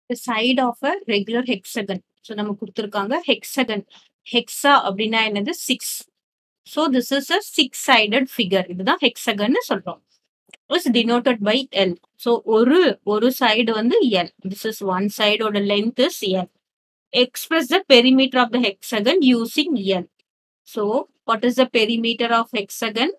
the side of a regular hexagon. So நம்ம கொடுத்திருக்காங்க hexagon. Hexa அப்படின்னா என்னது six so this is a six sided figure இதுதான் ஹெக்ஸகன்னு சொல்றோம் is denoted by L so ஒரு ஒரு சைடு வந்து எல் திஸ் இஸ் ஒன் சைடோட length is L express the perimeter of the hexagon using L so what is the perimeter of hexagon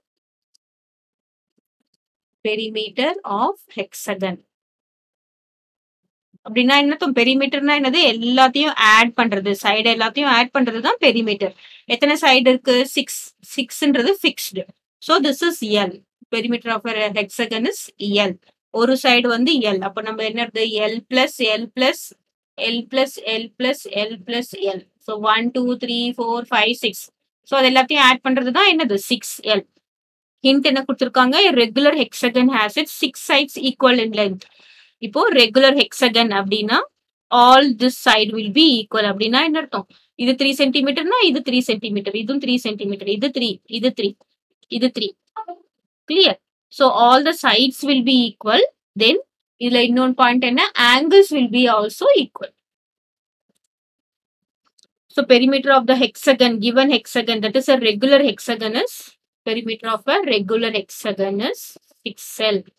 perimeter of hexagon அப்படின்னா என்ன பெரிமீட்டர்னா என்னது எல்லாத்தையும் add பண்றது side எல்லாத்தையும் ஆட் பண்றது தான் பெரிமீட்டர் எத்தனை சைடு இருக்கு சிக்ஸ் சிக்ஸ்ன்றது fixed so this is L perimeter of hexagon is L ஒரு சைடு வந்து எல் அப்போ நம்ம என்னது L plus L plus L plus L plus L plus L so one two three four five six ஸோ அது எல்லாத்தையும் add பண்றது தான் என்னது சிக்ஸ் எல் ஹிண்ட் என்ன கொடுத்துருக்காங்க regular hexagon has it six sides equal in length இப்போ regular hexagon அப்படின்னா all this side will be equal அப்படின்னா என்ன அர்த்தம் இது த்ரீ சென்டிமீட்டர்னா இது த்ரீ சென்டிமீட்டர் இதுவும் த்ரீ சென்டிமீட்டர் இது த்ரீ இது த்ரீ இது three clear so all the sides will be equal then இதுல இன்னொன்று பாயிண்ட் என்ன angles will be also equal So perimeter of the hexagon, given hexagon, that is a regular hexagon is perimeter of a regular hexagon is 6 cell.